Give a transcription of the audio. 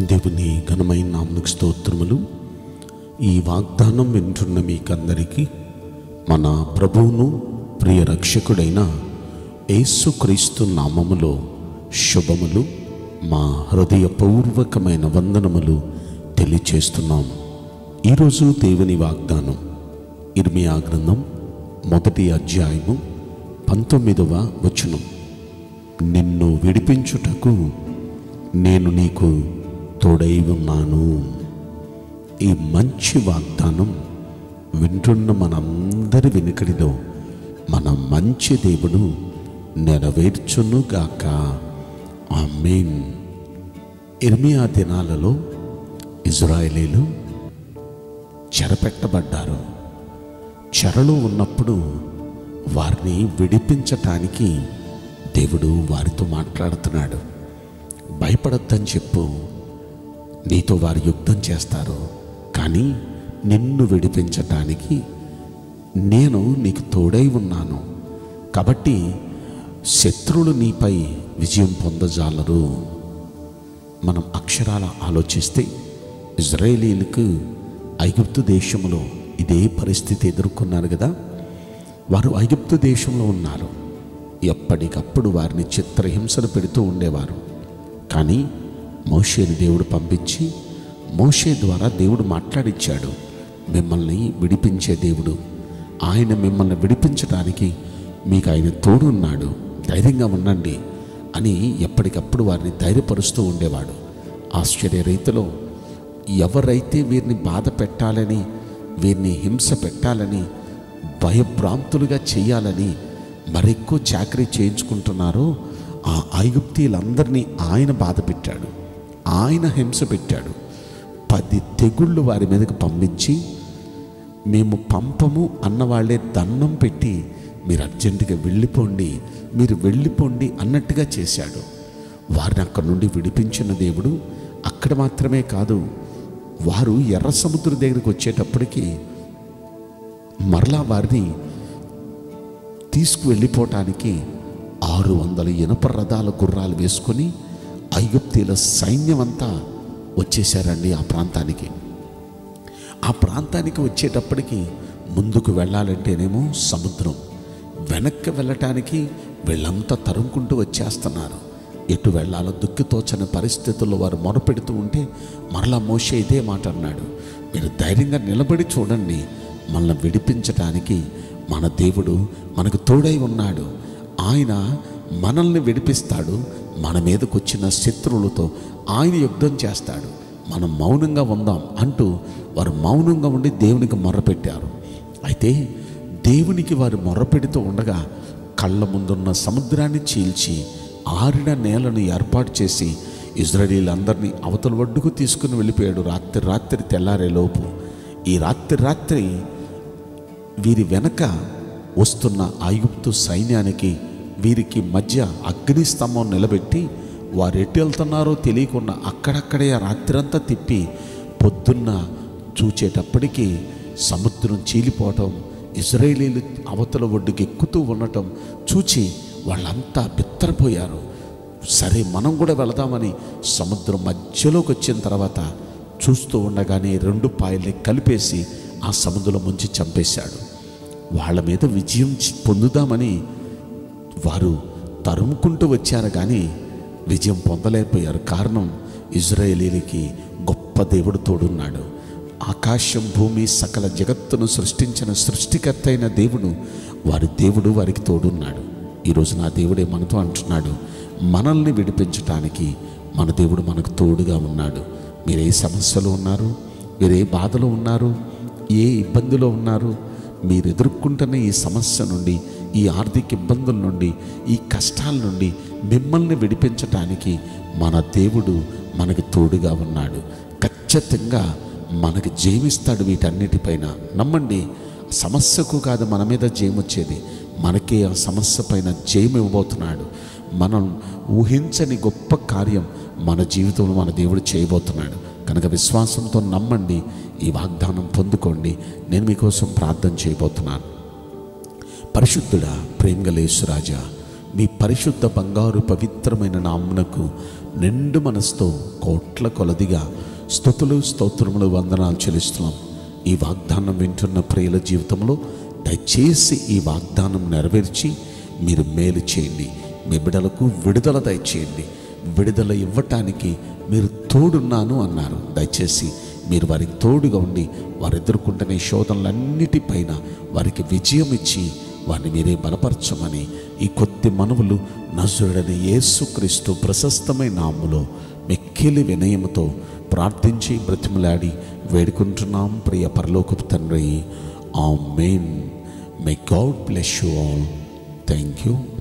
దేవుని ఘనమైన నామకు స్తోత్రములు ఈ వాగ్దానం వింటున్న మీకందరికీ మన ప్రభువును ప్రియ రక్షకుడైన యేసుక్రీస్తు నామములో శుభములు మా హృదయపూర్వకమైన వందనములు తెలియచేస్తున్నాం ఈరోజు దేవుని వాగ్దానం ఇర్మియా గ్రంథం మొదటి అధ్యాయము పంతొమ్మిదవ వచనం నిన్ను విడిపించుటకు నేను నీకు తోడై ఉన్నాను ఈ మంచి వాగ్దానం వింటున్న మనందరి వెనుకడిలో మన మంచి దేవుడు నెరవేర్చునుగాక ఆమేన్ ఇర్మియా దినాలలో ఇజ్రాయేలీలు చెరపెట్టబడ్డారు చెరలో ఉన్నప్పుడు వారిని విడిపించటానికి దేవుడు వారితో మాట్లాడుతున్నాడు భయపడొద్దని చెప్పు నీతో వారు యుద్ధం చేస్తారు కానీ నిన్ను విడిపించటానికి నేను నీకు తోడై ఉన్నాను కాబట్టి శత్రువులు నీపై విజయం పొందజాలరు మనం అక్షరాల ఆలోచిస్తే ఇజ్రాయేలీలకు ఐగుప్తు దేశంలో ఇదే పరిస్థితి ఎదుర్కొన్నారు కదా వారు ఐగుప్తు దేశంలో ఉన్నారు ఎప్పటికప్పుడు వారిని చిత్రహింసలు పెడుతూ ఉండేవారు కానీ మోషేని దేవుడు పంపించి మోషే ద్వారా దేవుడు మాట్లాడిచ్చాడు మిమ్మల్ని విడిపించే దేవుడు ఆయన మిమ్మల్ని విడిపించడానికి మీకు ఆయన తోడు ఉన్నాడు ధైర్యంగా ఉండండి అని ఎప్పటికప్పుడు వారిని ధైర్యపరుస్తూ ఉండేవాడు ఆశ్చర్య రీతిలో ఎవరైతే వీరిని బాధ పెట్టాలని వీరిని హింస పెట్టాలని భయభ్రాంతులుగా చేయాలని మరెక్కువ చాకరీ చేయించుకుంటున్నారో ఆ ఐగుప్తీలందరినీ ఆయన బాధ పెట్టాడు ఆయన హింస పెట్టాడు పది తెగుళ్ళు వారి మీదకి పంపించి మేము పంపము అన్నవాళ్లే దండం పెట్టి మీరు అర్జెంటుగా వెళ్ళిపోండి మీరు వెళ్ళిపోండి అన్నట్టుగా చేశాడు వారిని అక్కడి నుండి విడిపించిన దేవుడు అక్కడ మాత్రమే కాదు వారు ఎర్ర సముద్రం దగ్గరికి వచ్చేటప్పటికి మరలా వారిని తీసుకువెళ్ళిపోవటానికి ఆరు వందల ఇనప రథాల గుర్రాలు వేసుకొని ఐగుప్తీల సైన్యం అంతా వచ్చేసారండి ఆ ప్రాంతానికి ఆ ప్రాంతానికి వచ్చేటప్పటికి ముందుకు వెళ్ళాలంటేనేమో సముద్రం వెనక్కి వెళ్ళటానికి వీళ్ళంతా తరుముకుంటూ వచ్చేస్తున్నారు ఎటు వెళ్ళాలో దుక్కితోచని పరిస్థితుల్లో వారు మొరపెడుతూ ఉంటే మరలా మోషే ఇదే మాట అన్నాడు మీరు ధైర్యంగా నిలబడి చూడండి మనల్ని విడిపించటానికి మన దేవుడు మనకు తోడై ఉన్నాడు ఆయన మనల్ని విడిపిస్తాడు మన మీదకు వచ్చిన శత్రువులతో ఆయన యుద్ధం చేస్తాడు మనం మౌనంగా ఉందాం అంటూ వారు మౌనంగా ఉండి దేవునికి మొర్రపెట్టారు అయితే దేవునికి వారు మొర్రపెడుతూ ఉండగా కళ్ళ ముందున్న సముద్రాన్ని చీల్చి ఆరిన నేలను ఏర్పాటు చేసి ఇజ్రాయేలీలందరినీ అవతల ఒడ్డుకు తీసుకుని వెళ్ళిపోయాడు రాత్రి రాత్రి తెల్లారే లోపు ఈ రాత్రి రాత్రి వీరి వెనక వస్తున్న ఐగుప్తు సైన్యానికి వీరికి మధ్య అగ్ని స్తంభం నిలబెట్టి వారు ఎటు వెళ్తున్నారో తెలియకుండా అక్కడక్కడే ఆ రాత్రంతా తిప్పి పొద్దున్న చూచేటప్పటికి సముద్రం చీలిపోవటం ఇజ్రాయేలీలు అవతల ఒడ్డుకి ఎక్కుతూ ఉండటం చూచి వాళ్ళంతా బిత్తరపోయారు సరే మనం కూడా వెళదామని సముద్రం మధ్యలోకి వచ్చిన తర్వాత చూస్తూ ఉండగానే రెండు పాయల్ని కలిపేసి ఆ సముద్రం ముంచి చంపేశాడు వాళ్ళ మీద విజయం చి- పొందుదామని వారు తరుముకుంటూ వచ్చారు కానీ విజయం పొందలేకపోయారు కారణం ఇజ్రాయేలీలకి గొప్ప దేవుడు తోడున్నాడు ఆకాశం భూమి సకల జగత్తును సృష్టించిన సృష్టికర్త అయిన దేవుడు వారి దేవుడు వారికి తోడున్నాడు ఈరోజు నా దేవుడే మనతో అంటున్నాడు మనల్ని విడిపించటానికి మన దేవుడు మనకు తోడుగా ఉన్నాడు మీరు ఏ సమస్యలో ఉన్నారు మీరు ఏ బాధలో ఉన్నారు ఏ ఇబ్బందిలో ఉన్నారు మీరు ఎదుర్కొంటున్న ఈ సమస్య నుండి ఈ ఆర్థిక ఇబ్బందుల నుండి ఈ కష్టాల నుండి మిమ్మల్ని విడిపించటానికి మన దేవుడు మనకు తోడుగా ఉన్నాడు ఖచ్చితంగా మనకు జయమిస్తాడు వీటన్నిటిపైన నమ్మండి సమస్యకు కాదు మన మీద జయం వచ్చేది మనకే ఆ సమస్య పైన జయం ఇవ్వబోతున్నాడు మనం ఊహించని గొప్ప కార్యం మన జీవితంలో మన దేవుడు చేయబోతున్నాడు కనుక విశ్వాసంతో నమ్మండి ఈ వాగ్దానం పొందుకోండి నేను మీకోసం ప్రార్థన చేయబోతున్నాను పరిశుద్ధుడా ప్రేమగలేశ్వరాజా మీ పరిశుద్ధ బంగారు పవిత్రమైన నామునకు నిండు మనసుతో కోట్ల కొలదిగా స్థుతులు స్తోత్రములు వందనాలు చెల్లిస్తున్నాం ఈ వాగ్దానం వింటున్న ప్రియుల జీవితంలో దయచేసి ఈ వాగ్దానం నెరవేర్చి మీరు మేలు చేయండి మీ బిడలకు విడుదల దయచేయండి విడుదల ఇవ్వటానికి మీరు తోడున్నాను అన్నారు దయచేసి మీరు వారికి తోడుగా ఉండి వారు ఎదుర్కొంటున్న ఈ శోధనలన్నిటిపైన వారికి విజయం ఇచ్చి వారిని మీరే బలపరచమని ఈ కొద్ది మనవులు నజరుడని యేసుక్రీస్తు ప్రశస్తమైన నాములో మిక్కిలి వినయముతో ప్రార్థించి బ్రతిమలాడి వేడుకుంటున్నాం ప్రియ పరలోకపు తండ్రి amen may God bless you all thank you